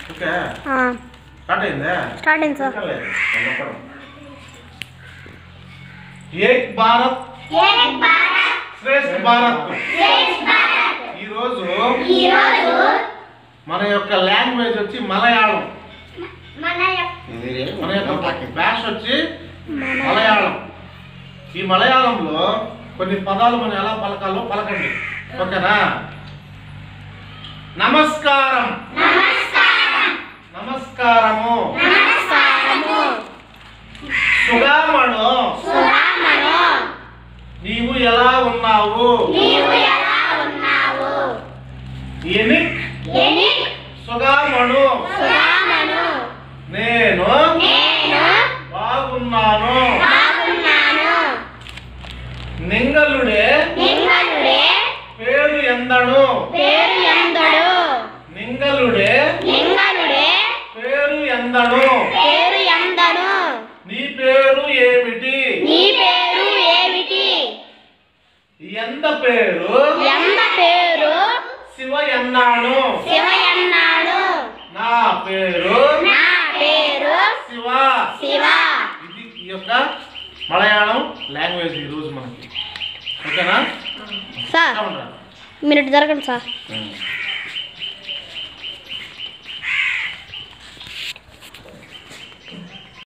Okay ఆ, start అయిందా start అయింది సార్ లేదు. ఏక్ భారత్ శ్రేష్ఠ భారత్ ఈరోజు మన యొక్క లాంగ్వేజ్ వచ్చి మలయాళం మన యొక్క భాష వచ్చి మలయాళం ఈ మలయాళంలో కొన్ని పదాలు మనం ఎలా పలకాలో పలకండి ఓకేనా నమస్కారం నమస్కారము సుగామణు నీవు ఎలా ఉన్నావు ఎనిక్ సుగామణు నేను బాగున్నాను నింగలుడే పేరు ఎందను పేరు ఎందడు నింగలుడే లింగనుడే పేరు ఎందను పేరు ఎందను నీ పేరు ఏమిటి నీ పేరు ఏమిటి ఎంత పేరు ఎంద పేరు శివ ఎన్నాను శివయన్నాడు నా పేరు నా పేరు శివ శివ ఇది ఈ యొక్క మలయాళం లాంగ్వేజ్ ఈ రోజు మనకి ఓకేనా సార్ ఉండరా మీరు జరగండి సార్